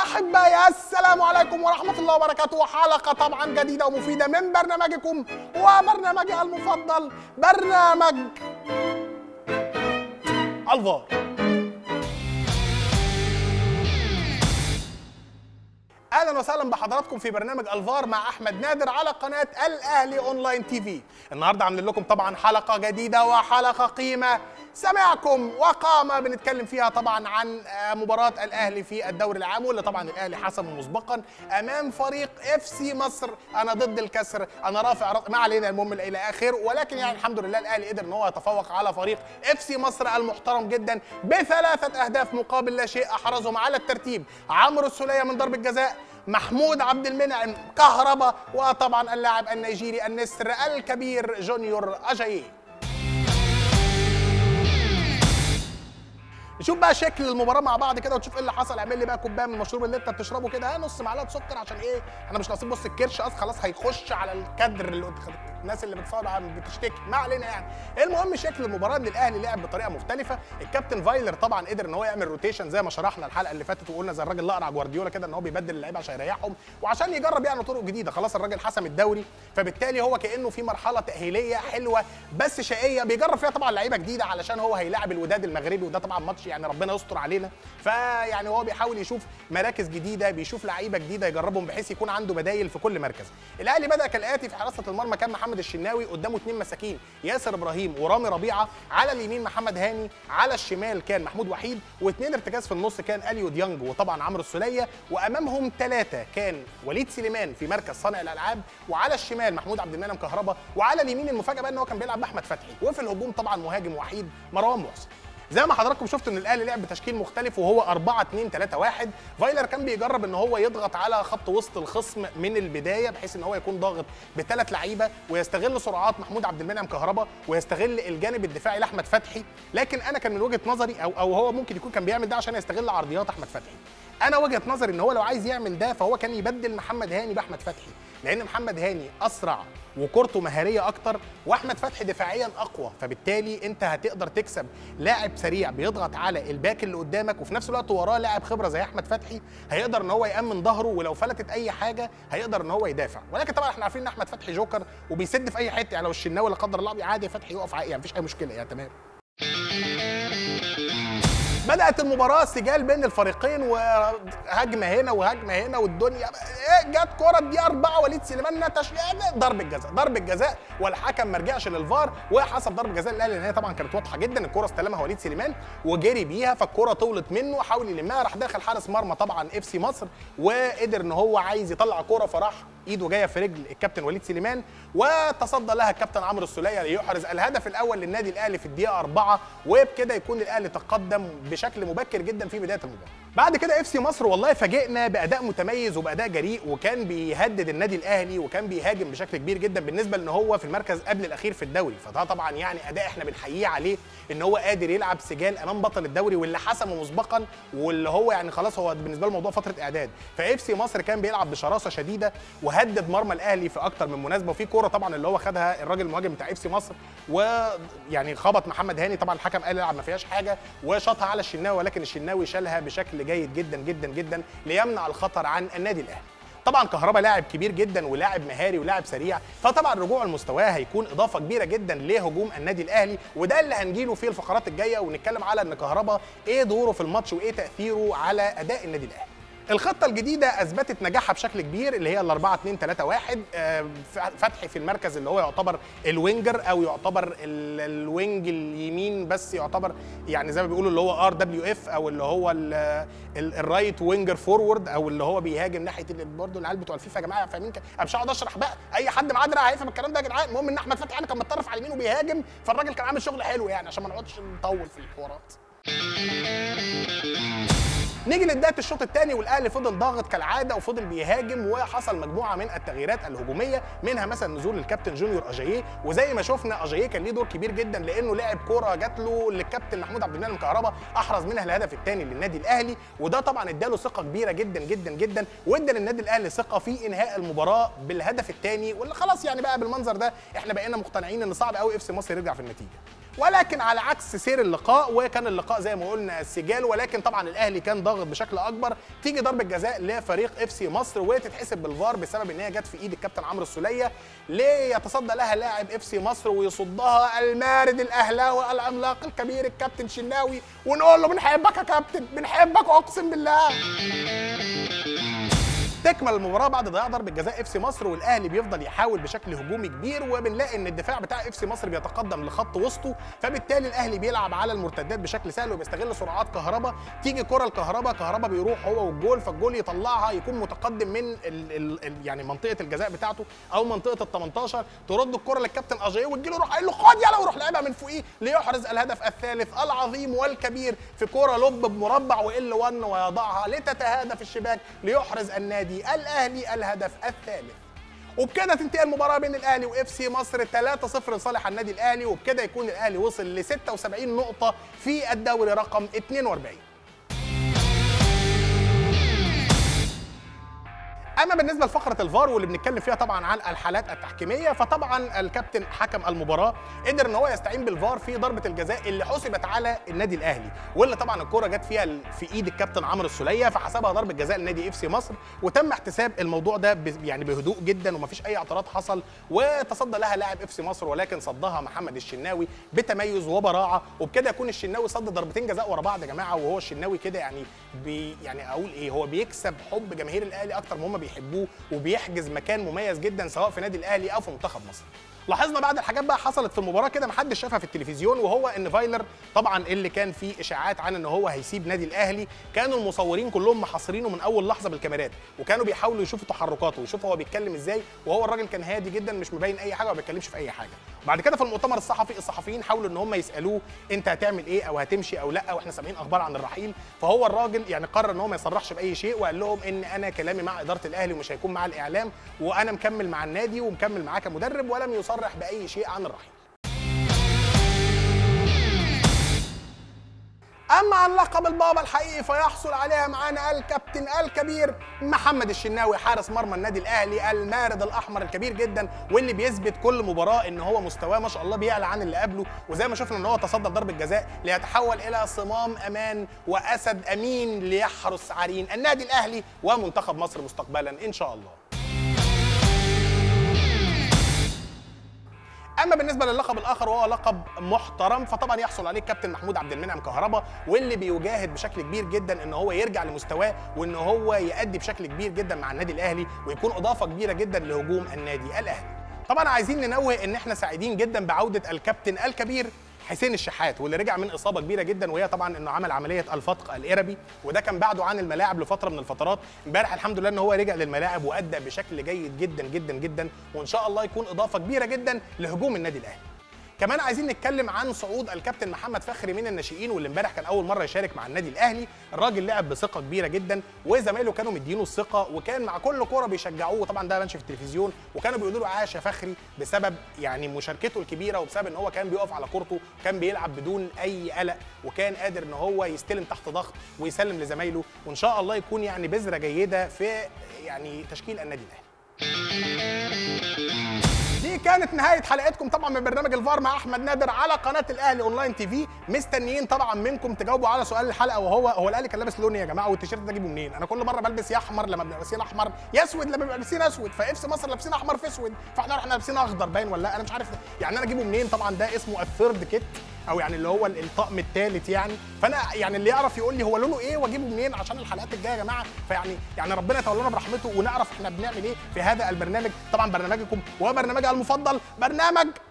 أحبائي السلام عليكم ورحمة الله وبركاته حلقة طبعا جديدة ومفيدة من برنامجكم وبرنامجي المفضل برنامج الفار اهلا وسهلا بحضراتكم في برنامج الفار مع احمد نادر على قناه الاهلي اونلاين تي في النهارده عاملين لكم طبعا حلقه جديده وحلقه قيمه سمعكم وقامه بنتكلم فيها طبعا عن مباراه الاهلي في الدوري العام واللي طبعا الاهلي حسمه مسبقا امام فريق اف سي مصر انا ضد الكسر انا رافع رأ... ما علينا المهم الى اخر ولكن يعني الحمد لله الاهلي قدر ان هو يتفوق على فريق اف سي مصر المحترم جدا بثلاثه اهداف مقابل لا شيء احرزهم على الترتيب عمرو السوليه من ضربه جزاء محمود عبد المنعم كهربا وطبعا اللاعب النيجيري النسر الكبير جونيور اجاييه نشوف بقى شكل المباراه مع بعض كده ونشوف ايه اللي حصل اعمل لي بقى كوبايه من المشروب اللي انت بتشربه كده ها نص معلقه سكر عشان ايه احنا مش ناقصين بص الكرش اصلا خلاص هيخش على الكادر اللي الناس اللي بتصارع بتشتكي ما علينا يعني المهم شكل المباراه ان الاهلي لعب بطريقه مختلفه الكابتن فايلر طبعا قدر ان هو يعمل روتيشن زي ما شرحنا الحلقه اللي فاتت وقلنا زي الراجل الاقرع جوارديولا كده ان هو بيبدل اللعيبه عشان يريحهم وعشان يجرب يعني طرق جديده خلاص الراجل حسم الدوري فبالتالي هو كانه في مرحله تاهيليه حلوه بس شقيه بيجرب فيها طبعا لعيبه جديده علشان هو هيلاعب الوداد المغربي وده طبعا ماتش يعني ربنا يستر علينا فيعني هو بيحاول يشوف مراكز جديده بيشوف لعيبه جديده يجربهم بحيث يكون عنده بدايل في كل مركز الاهلي بدا كالاتي في حراسه المرمى كان محمد الشناوي قدامه اثنين مساكين ياسر ابراهيم ورامي ربيعه على اليمين محمد هاني على الشمال كان محمود وحيد واثنين ارتكاز في النص كان اليو ديانج وطبعا عمرو السوليه وامامهم ثلاثه كان وليد سليمان في مركز صانع الالعاب وعلى الشمال محمود عبد المنعم كهربا وعلى اليمين المفاجاه بقى ان هو كان بيلعب باحمد فتحي وفي الهجوم طبعا مهاجم وحيد مروان محسن زي ما حضراتكم شفتوا ان الاهلي لعب بتشكيل مختلف وهو 4 2 3 1 فايلر كان بيجرب ان هو يضغط على خط وسط الخصم من البدايه بحيث ان هو يكون ضاغط بثلاث لعيبه ويستغل سرعات محمود عبد المنعم كهربا ويستغل الجانب الدفاعي لاحمد فتحي لكن انا كان من وجهه نظري او او هو ممكن يكون كان بيعمل ده عشان يستغل عرضيات احمد فتحي انا وجهه نظري ان هو لو عايز يعمل ده فهو كان يبدل محمد هاني باحمد فتحي لان محمد هاني اسرع وكورته مهاريه اكتر واحمد فتحي دفاعيا اقوى فبالتالي انت هتقدر تكسب لاعب سريع بيضغط على الباك اللي قدامك وفي نفس الوقت وراه لاعب خبره زي احمد فتحي هيقدر ان هو يامن ظهره ولو فلتت اي حاجه هيقدر ان هو يدافع ولكن طبعا احنا عارفين ان احمد فتحي جوكر وبيسد في اي حته يعني لو الشناوي لا قدر الله عادي فتحي يقف يعني مفيش اي مشكله يعني تمام بدات المباراه سجال بين الفريقين وهجمه هنا وهجمه هنا والدنيا ايه جت كره دي اربعه وليد سليمان نتش ضربه جزاء ضربه جزاء والحكم ما رجعش للفار وحسب ضربه جزاء الاهلي لان هي طبعا كانت واضحه جدا الكره استلمها وليد سليمان وجري بيها فالكره طولت منه حاول يلمها راح داخل حارس مرمى طبعا اف سي مصر وقدر ان هو عايز يطلع كره فراح ايده جايه في رجل الكابتن وليد سليمان وتصدى لها الكابتن عمرو السوليه ليحرز الهدف الاول للنادي الاهلي في الدقيقه أربعة وبكده يكون الاهلي تقدم بشكل مبكر جدا في بدايه المباراه بعد كده اف سي مصر والله فاجئنا باداء متميز وباداء جريء وكان بيهدد النادي الاهلي وكان بيهاجم بشكل كبير جدا بالنسبه ان هو في المركز قبل الاخير في الدوري فده طبعا يعني اداء احنا بنحييه عليه ان هو قادر يلعب سجال امام بطل الدوري واللي حسمه مسبقا واللي هو يعني خلاص هو بالنسبه له الموضوع فتره اعداد فاف سي مصر كان بيلعب بشراسه شديده وهدد مرمى الاهلي في اكتر من مناسبه وفي كوره طبعا اللي هو خدها الراجل المهاجم بتاع اف سي مصر ويعني خبط محمد هاني طبعا الحكم قال العب ما فيهاش حاجه وشاطها على الشناوي ولكن الشناوي شالها بشكل جيد جدا جدا جدا ليمنع الخطر عن النادي الاهلي طبعا كهربا لاعب كبير جدا ولاعب مهاري ولاعب سريع فطبعا رجوعه لمستواه هيكون اضافه كبيره جدا لهجوم النادي الاهلي وده اللي هنجيله في الفقرات الجايه ونتكلم على ان كهربا ايه دوره في الماتش وايه تاثيره على اداء النادي الاهلي الخطه الجديده اثبتت نجاحها بشكل كبير اللي هي ال 4 2 3 1 فتحي في المركز اللي هو يعتبر الوينجر او يعتبر الوينج اليمين بس يعتبر يعني زي ما بيقولوا اللي هو ار دبليو اف او اللي هو الرايت وينجر فورورد او اللي هو بيهاجم ناحيه برضه العيال بتوع الفيفا يا جماعه فاهمين انا مش هقعد اشرح بقى اي حد معاه دراع هيفهم الكلام ده يا جدعان المهم ان احمد فتحي يعني كان متطرف على اليمين وبيهاجم فالراجل كان عامل شغل حلو يعني عشان ما نقعدش نطول في الحوارات نيجي لبدايه الشوط الثاني والاهلي فضل ضاغط كالعاده وفضل بيهاجم وحصل مجموعه من التغييرات الهجوميه منها مثلا نزول الكابتن جونيور اجاييه وزي ما شفنا اجاييه كان ليه دور كبير جدا لانه لعب كوره جات له للكابتن محمود عبد المنعم كهربا احرز منها الهدف الثاني للنادي الاهلي وده طبعا اداله ثقه كبيره جدا جدا جدا وادى للنادي الاهلي ثقه في انهاء المباراه بالهدف الثاني واللي خلاص يعني بقى بالمنظر ده احنا بقينا مقتنعين ان صعب قوي اف سي مصر يرجع في النتيجه ولكن على عكس سير اللقاء وكان اللقاء زي ما قلنا سجال ولكن طبعا الاهلي كان ضاغط بشكل اكبر تيجي ضربه جزاء لفريق اف سي مصر وتتحسب بالفار بسبب ان هي جت في ايد الكابتن عمرو السوليه ليتصدى لها لاعب اف سي مصر ويصدها المارد الاهلاوي العملاق الكبير الكابتن شناوي ونقول له بنحبك يا كابتن بنحبك اقسم بالله تكمل المباراه بعد ضياع ضربه جزاء اف سي مصر والاهلي بيفضل يحاول بشكل هجومي كبير وبنلاقي ان الدفاع بتاع اف سي مصر بيتقدم لخط وسطه فبالتالي الاهلي بيلعب على المرتدات بشكل سهل وبيستغل سرعات كهربا تيجي كره الكهرباء كهربا بيروح هو والجول فالجول يطلعها يكون متقدم من ال ال ال يعني منطقه الجزاء بتاعته او منطقه ال 18 ترد الكره للكابتن اجاي وتجي له يروح قايل له خد يلا ويروح لعبها من فوقيه ليحرز الهدف الثالث العظيم والكبير في كره لب بمربع وال 1 ويضعها لتتهادف الشباك ليحرز النادي الاهلي الهدف الثالث وبكده تنتهي المباراه بين الاهلي واف سي مصر 3-0 لصالح النادي الاهلي وبكده يكون الاهلي وصل ل 76 نقطه في الدوري رقم 42 اما بالنسبه لفقره الفار واللي بنتكلم فيها طبعا عن الحالات التحكيميه فطبعا الكابتن حكم المباراه قدر ان هو يستعين بالفار في ضربه الجزاء اللي حسبت على النادي الاهلي واللي طبعا الكره جت فيها في ايد الكابتن عمرو السوليه فحسبها ضربه جزاء لنادي اف سي مصر وتم احتساب الموضوع ده ب- يعني بهدوء جدا ومفيش اي اعتراض حصل وتصدى لها لاعب اف سي مصر ولكن صدها محمد الشناوي بتميز وبراعه وبكده يكون الشناوي صد ضربتين جزاء ورا بعض يا جماعه وهو الشناوي كده يعني بي يعني اقول ايه هو بيكسب حب جماهير الاهلي اكتر ما هم بيحبوه وبيحجز مكان مميز جدا سواء في نادي الاهلي او في منتخب مصر لاحظنا بعد الحاجات بقى حصلت في المباراه كده محدش شافها في التلفزيون وهو ان فايلر طبعا اللي كان فيه اشاعات عن ان هو هيسيب نادي الاهلي كانوا المصورين كلهم محاصرينه من اول لحظه بالكاميرات وكانوا بيحاولوا يشوفوا تحركاته ويشوفوا هو بيتكلم ازاي وهو الراجل كان هادي جدا مش مبين اي حاجه وما بيتكلمش في اي حاجه بعد كده في المؤتمر الصحفي الصحفيين حاولوا ان هم يسالوه انت هتعمل ايه او هتمشي او لا واحنا سامعين اخبار عن الرحيل فهو الراجل يعني قرر ان هو ما يصرحش باي شيء وقال لهم ان انا كلامي مع اداره الاهلي ومش هيكون مع الاعلام وانا مكمل مع النادي ومكمل معاه كمدرب ولم يصرح باي شيء عن الرحيل اما عن لقب البابا الحقيقي فيحصل عليها معانا الكابتن الكبير محمد الشناوي حارس مرمى النادي الاهلي المارد الاحمر الكبير جدا واللي بيثبت كل مباراه ان هو مستواه ما شاء الله بيعلى عن اللي قبله وزي ما شفنا ان هو تصدى ضربه جزاء ليتحول الى صمام امان واسد امين ليحرس عرين النادي الاهلي ومنتخب مصر مستقبلا ان شاء الله اما بالنسبه للقب الاخر وهو لقب محترم فطبعا يحصل عليه الكابتن محمود عبد المنعم كهربا واللي بيجاهد بشكل كبير جدا ان هو يرجع لمستواه وان هو يأدي بشكل كبير جدا مع النادي الاهلي ويكون اضافه كبيره جدا لهجوم النادي الاهلي طبعا عايزين ننوه ان احنا سعيدين جدا بعوده الكابتن الكبير حسين الشحات واللي رجع من اصابه كبيره جدا وهي طبعا انه عمل عمليه الفتق الاربي وده كان بعده عن الملاعب لفتره من الفترات امبارح الحمد لله ان هو رجع للملاعب وادى بشكل جيد جدا جدا جدا وان شاء الله يكون اضافه كبيره جدا لهجوم النادي الاهلي كمان عايزين نتكلم عن صعود الكابتن محمد فخري من الناشئين واللي امبارح كان اول مره يشارك مع النادي الاهلي الراجل لعب بثقه كبيره جدا وزمايله كانوا مدينه الثقه وكان مع كل كوره بيشجعوه طبعا ده بانش في التلفزيون وكانوا بيقولوا له عاش يا فخري بسبب يعني مشاركته الكبيره وبسبب ان هو كان بيقف على كورته كان بيلعب بدون اي قلق وكان قادر ان هو يستلم تحت ضغط ويسلم لزمايله وان شاء الله يكون يعني بذره جيده في يعني تشكيل النادي الاهلي دي كانت نهايه حلقتكم طبعا من برنامج الفار مع احمد نادر على قناه الاهلي اونلاين تي في مستنيين طبعا منكم تجاوبوا على سؤال الحلقه وهو هو الاهلي كان لابس لون إيه يا جماعه والتيشيرت ده اجيبه منين انا كل مره بلبس يا احمر لما بنبقى لابسين احمر يا اسود لما بنبقى لابسين اسود فاف سي مصر لابسين احمر في اسود فاحنا رحنا لابسين اخضر باين ولا لا انا مش عارف يعني انا اجيبه منين طبعا ده اسمه الثيرد كيت او يعني اللي هو الطقم الثالث يعني فانا يعني اللي يعرف يقول لي هو لونه ايه واجيبه منين عشان الحلقات الجايه يا جماعه فيعني يعني ربنا يتولانا برحمته ونعرف احنا بنعمل ايه في هذا البرنامج طبعا برنامجكم وبرنامجها المفضل برنامج